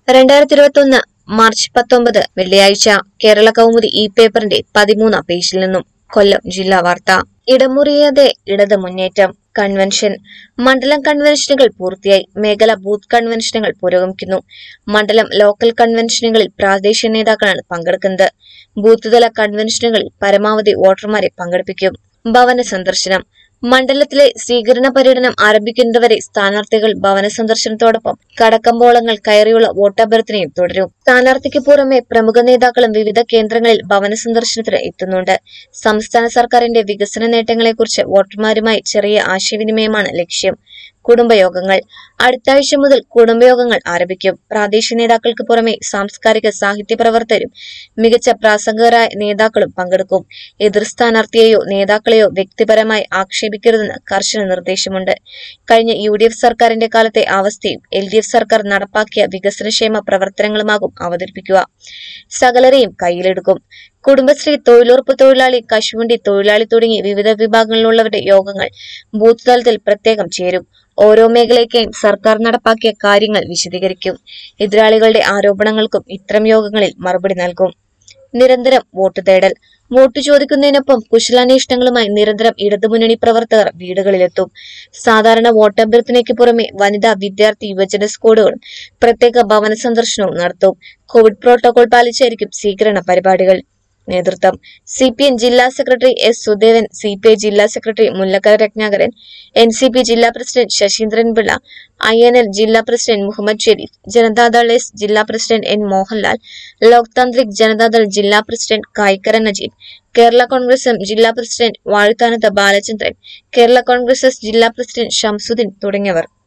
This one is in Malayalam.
രണ്ടായിരത്തി ഇരുപത്തി ഒന്ന് മാർച്ച് പത്തൊമ്പത് വെള്ളിയാഴ്ച കേരള കൗമുദി ഈ പേപ്പറിന്റെ പതിമൂന്നാം പേജിൽ നിന്നും കൊല്ലം ജില്ലാ വാർത്ത ഇടമുറിയാതെ ഇടത് മുന്നേറ്റം കൺവെൻഷൻ മണ്ഡലം കൺവെൻഷനുകൾ പൂർത്തിയായി മേഖല ബൂത്ത് കൺവെൻഷനുകൾ പുരോഗമിക്കുന്നു മണ്ഡലം ലോക്കൽ കൺവെൻഷനുകളിൽ പ്രാദേശിക നേതാക്കളാണ് പങ്കെടുക്കുന്നത് ബൂത്ത് തല കൺവെൻഷനുകളിൽ പരമാവധി വോട്ടർമാരെ പങ്കെടുപ്പിക്കും ഭവന സന്ദർശനം മണ്ഡലത്തിലെ സ്വീകരണ പര്യടനം ആരംഭിക്കുന്നതുവരെ സ്ഥാനാർത്ഥികൾ ഭവന സന്ദർശനത്തോടൊപ്പം കടക്കമ്പോളങ്ങൾ കയറിയുള്ള വോട്ടഭ്യർത്ഥനയും തുടരും സ്ഥാനാർത്ഥിക്ക് പുറമെ പ്രമുഖ നേതാക്കളും വിവിധ കേന്ദ്രങ്ങളിൽ ഭവന സന്ദർശനത്തിന് എത്തുന്നുണ്ട് സംസ്ഥാന സർക്കാരിന്റെ വികസന നേട്ടങ്ങളെക്കുറിച്ച് വോട്ടർമാരുമായി ചെറിയ ആശയവിനിമയമാണ് ലക്ഷ്യം കുടുംബയോഗങ്ങൾ അടുത്ത ആഴ്ച മുതൽ കുടുംബയോഗങ്ങൾ ആരംഭിക്കും പ്രാദേശിക നേതാക്കൾക്ക് പുറമെ സാംസ്കാരിക സാഹിത്യ പ്രവർത്തകരും മികച്ച പ്രാസംഗകരായ നേതാക്കളും പങ്കെടുക്കും എതിർ സ്ഥാനാർത്ഥിയെയോ നേതാക്കളെയോ വ്യക്തിപരമായി ആക്ഷേപിക്കരുതെന്ന് കർശന നിർദ്ദേശമുണ്ട് കഴിഞ്ഞ യു ഡി എഫ് സർക്കാരിന്റെ കാലത്തെ അവസ്ഥയും എൽ ഡി എഫ് സർക്കാർ നടപ്പാക്കിയ വികസനക്ഷേമ പ്രവർത്തനങ്ങളുമാകും അവതരിപ്പിക്കുക സകലരെയും കയ്യിലെടുക്കും കുടുംബശ്രീ തൊഴിലുറപ്പ് തൊഴിലാളി കശുവണ്ടി തൊഴിലാളി തുടങ്ങി വിവിധ വിഭാഗങ്ങളിലുള്ളവരുടെ യോഗങ്ങൾ ബൂത്ത് തലത്തിൽ പ്രത്യേകം ചേരും ഓരോ മേഖലയ്ക്കായും സർക്കാർ നടപ്പാക്കിയ കാര്യങ്ങൾ വിശദീകരിക്കും എതിരാളികളുടെ ആരോപണങ്ങൾക്കും ഇത്തരം യോഗങ്ങളിൽ മറുപടി നൽകും നിരന്തരം വോട്ട് തേടൽ വോട്ട് ചോദിക്കുന്നതിനൊപ്പം കുശലാന്വേഷണങ്ങളുമായി നിരന്തരം ഇടതുമുന്നണി പ്രവർത്തകർ വീടുകളിലെത്തും സാധാരണ വോട്ടഭ്യർത്ഥനയ്ക്ക് പുറമെ വനിതാ വിദ്യാർത്ഥി യുവജന സ്ക്വാഡുകളും പ്രത്യേക ഭവന സന്ദർശനവും നടത്തും കോവിഡ് പ്രോട്ടോകോൾ പാലിച്ചായിരിക്കും സ്വീകരണ പരിപാടികൾ നേതൃത്വം സി പി എം ജില്ലാ secretary S Sudevan C P I ജില്ലാ secretary Mullakkara Ratnakaran N C P ജില്ലാ president Saseendran Pillai I N L ജില്ലാ പ്രസിഡന്റ് മുഹമ്മദ് ഷെരീഫ് ജനതാദൾ എസ് ജില്ലാ പ്രസിഡന്റ് എൻ മോഹൻലാൽ ലോക് താന്ത്രിക് ജനതാദൾ ജില്ലാ പ്രസിഡന്റ് കായ്ക്കര നജീബ് കേരള കോൺഗ്രസ് എം ജില്ലാ പ്രസിഡന്റ് വാഴുത്താനത്ത് ബാലചന്ദ്രൻ കേരള കോൺഗ്രസ് എസ് ജില്ലാ പ്രസിഡന്റ് ഷംസുദ്ദീൻ തുടങ്ങിയവർ